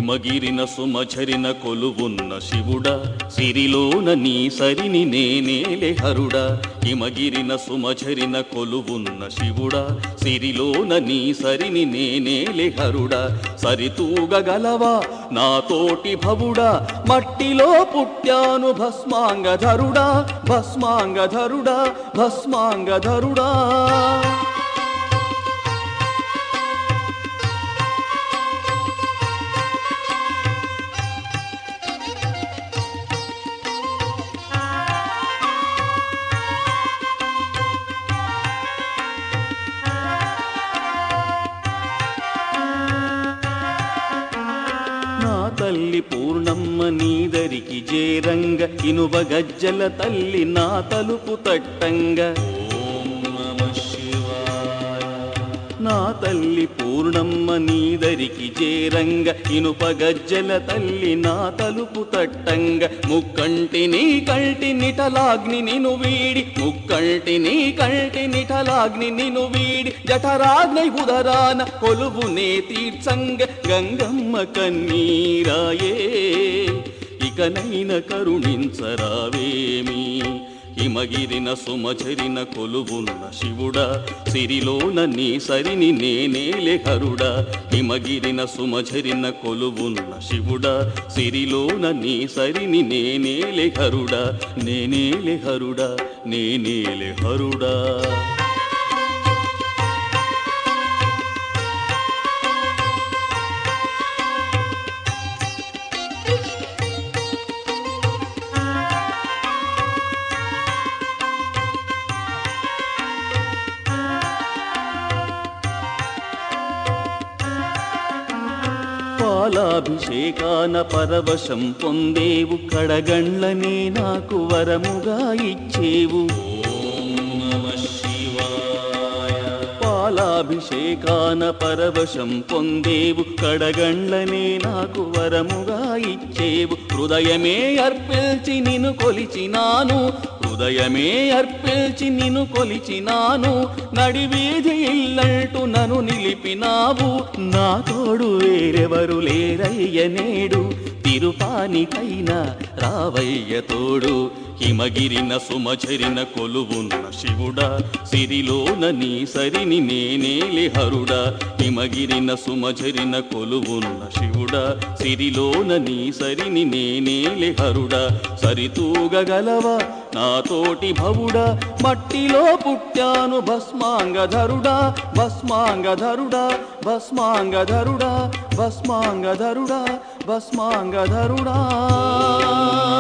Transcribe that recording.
హిమగిరిన సుమచరిన కొలువున్న శివుడా సిరిలోన నీ సరిని నేనేలే హరుడా హిమగిరిన సుమచరిన కొలువున్న శివుడా సిరిలోన నీ సరిని నేనేలే హరుడా సరితూగగలవా నాతోటి భవుడా మట్టిలో పుట్టాను భస్మాంగధరుడా భస్మాంగధరుడా భస్మాంగధరుడా నా తల్లి పూర్ణమ్మ నీదరికి జేరంగ ఇనుబ గజ్జల తల్లి నా తలుపు తట్టంగ నా తల్లి పూర్ణమ్మ నీదరికి జేరంగ ఇనుప గజ్జల తల్లి నా తలుపు తట్టంగ ముక్కంటి నీ కంటి నిటలాగ్ని నిను వీడి ముక్కంటి నీ కంటి నిటలాగ్ని నిను వీడి జఠరాగ్ని ఉదరాన కొలువునే తీర్చంగ గంగమ్మ కన్నీరాయే ఇకనైన కరుణించరావేమి హిమగిరిన సుమచరిన కొలువున్న శివుడా సిరిలోన నీ సరిని నేనేలే హరుడా హిమగిరిన సుమచరిన కొలువున్న శివుడా సిరిలోన నీ సరిని నేనేలే హరుడా నేనేలే హరుడా నేనేలే హరుడా పాలాభిషేకాన పరవశం పొందేవు కడగండ్లనే నాకు వరముగా ఇచ్చేవు పాలాభిషేకాన పరవశం పొందేవు కడగండ్లనే నాకు వరముగా ఇచ్చేవు హృదయమే అర్పిల్చి నిన్ను కొలిచినాను హృదయమే అర్పిల్చి నిన్ను కొలిచినాను నడివీధి ఇల్లంటూ నన్ను నిలిపినావు నా తోడు వేరెవరు లేరయ్య నేడు తిరుపానికైనా రావయ్య తోడు హిమగిరిన సుమచరిన కొలువున్న శివుడా సిరిలోన నీ సరిని నేనేలే హరుడా హిమగిరిన సుమచరిన కొలువున్న శివుడా సిరిలోన నీ సరిని నేనేలే హరుడా సరితూగగలవా నాతోటి భవుడా మట్టిలో పుట్టాను భస్మాంగధరుడా భస్మాంగధరుడా భస్మాంగధరుడా భస్మాంగధరుడా భస్మాంగధరుడా